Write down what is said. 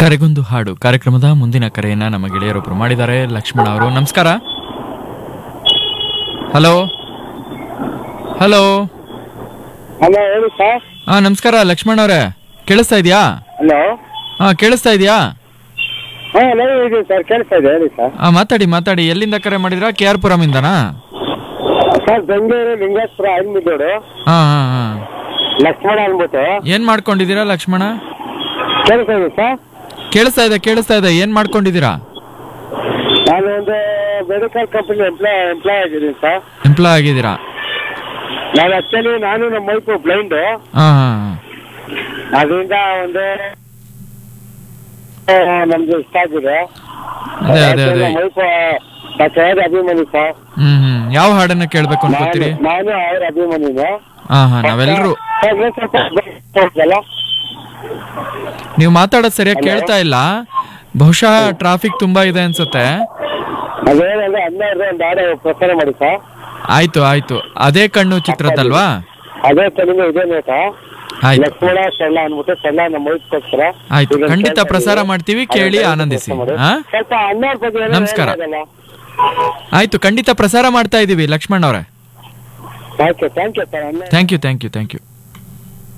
ಕರೆಗೊಂದು ಹಾಡು ಕಾರ್ಯಕ್ರಮದ ಮುಂದಿನ ಕರೆಯನ್ನ ನಮ್ಮ ಗೆಳೆಯರೊಬ್ರು ಮಾಡಿದ್ದಾರೆ ಲಕ್ಷ್ಮಣ ಅವರು ನಮಸ್ಕಾರ ಹಲೋ ಹಲೋ ಹಲೋ ಹೇಳಿ ಸರ್ ಹಾ ನಮಸ್ಕಾರ ಲಕ್ಷ್ಮಣ ಅವರೇ ಕೇಳಿಸ್ತಾ ಇದೆಯಾ ಹಲೋ ಹಾ ಕೇಳಿಸ್ತಾ ಇದೆಯಾ ಹಾಂ ಹಲೋ ಇದೆ ಸರ್ ಕೇಳ್ತಾ ಇದೆ ಹೇಳಿ ಸರ್ ಹಾ ಮಾತಾಡಿ ಮಾತಾಡಿ ಎಲ್ಲಿಂದ ಕರೆ ಮಾಡಿದ್ರಾ ಕೆ ಆರ್ ಪುರಮಿಂದನಾ ಸರ್ ಬೆಂಗಳೂರು ಲಿಂಗೇಶ್ವರ ಐನ್ಮಿದೋಡು ಹಾ ಹಾ ಹಾ ಲಕ್ಷ್ಮಣ ಅಂದ್ಬಿಟ್ಟು ಏನ್ ಮಾಡ್ಕೊಂಡಿದ್ದೀರಾ ಲಕ್ಷ್ಮಣ ಕೇಳ್ತಾ ಇದೆ ಸರ್ ಕೇಳಿಸ್ತಾ ಇದೆ ಕೇಳಿಸ್ತಾ ಇದೆ ಏನ್ ಮಾಡ್ಕೊಂಡಿದ್ದೀರಾ ನಾನು ಒಂದು ಮೆಡಿಕಲ್ ಕಂಪನಿ ಎಂಪ್ಲಾಯ್ ಎಂಪ್ಲಾಯ್ ಆಗಿದ್ದೀನಿ ಸರ್ ಎಂಪ್ಲಾಯ್ ಆಗಿದ್ದೀರಾ ನಾನು ಆಕ್ಚುಲಿ ನಾನು ನಮ್ಮ ವೈಫು ಬ್ಲೈಂಡು ಹಾ ಹಾ ಹಾ. ಅದರಿಂದ ಒಂದು ಆ, ನಮ್ಗೆ ಇಷ್ಟ ಆಗಿದೆ ಅದೇ ಅದೇ ಅದೇ ನಮ್ಮ ವೈಫು ಡಾಕ್ಟರ್ ಅಭಿಮಾನಿ ಸರ್ ಹ್ಮ್ ಹ್ಮ್ ಯಾವ ಹಾಡನ್ನ ಕೇಳ್ಬೇಕು ನಾನು ಅನ್ಕೋತೀರಿ ನಾನು ಅವ್ರ ಅಭಿಮಾನಿನೇ ಹಾ ಹಾ ನಾವೆಲ್ಲರೂ ಸರ್, ಇನ್ನೊಂದ್ ಸ್ವಲ್ಪ ಹೋಗ್ತಲ್ಲ? ನೀವು ಮಾತಾಡೋದು ಸರಿಯಾಗಿ ಕೇಳ್ತಾ ಇಲ್ಲ ಬಹುಶಃ ಟ್ರಾಫಿಕ್ ತುಂಬಾ ಇದೆ ಅನ್ಸುತ್ತೆ ಅದೇನಂದ್ರೆ ಹನ್ನೆರಡು ಒಂದು ಹಾಡು ಪ್ರಸಾರ ಮಾಡಿ ಸರ್ ಆಯ್ತು ಆಯ್ತು ಅದೇ ಕಣ್ಣು ಚಿತ್ರದಲ್ವಾ ಅದೇ ಕಡಿಮೆ ಇದೆ ನೋಟ ಆಯ್ತು ಲಕ್ಷ್ಮಣ ಸಣ್ಣ ಅಂದ್ಬಿಟ್ಟು ಸಣ್ಣ ನಮ್ಮ ವಯಸ್ಕೋಸ್ಕರ ಆಯ್ತು ಖಂಡಿತ ಪ್ರಸಾರ ಮಾಡ್ತೀವಿ ಕೇಳಿ ಆನಂದಿಸಿ ಹಾ ಸ್ವಲ್ಪ ಹನ್ನೆರಡು ಬಗ್ಗೆ ಏನೋ ನಮಸ್ಕಾರ. ಹೇಳೋದಲ್ಲ? ಆಯ್ತು ಖಂಡಿತ ಪ್ರಸಾರ ಮಾಡ್ತಾ ಇದೀವಿ ಲಕ್ಷ್ಮಣ್ ಅವರೇ ಓಕೆ ಥ್ಯಾಂಕ್ ಯು ಸರ್ ಹನ್ನೆರಡು thank you thank you thank you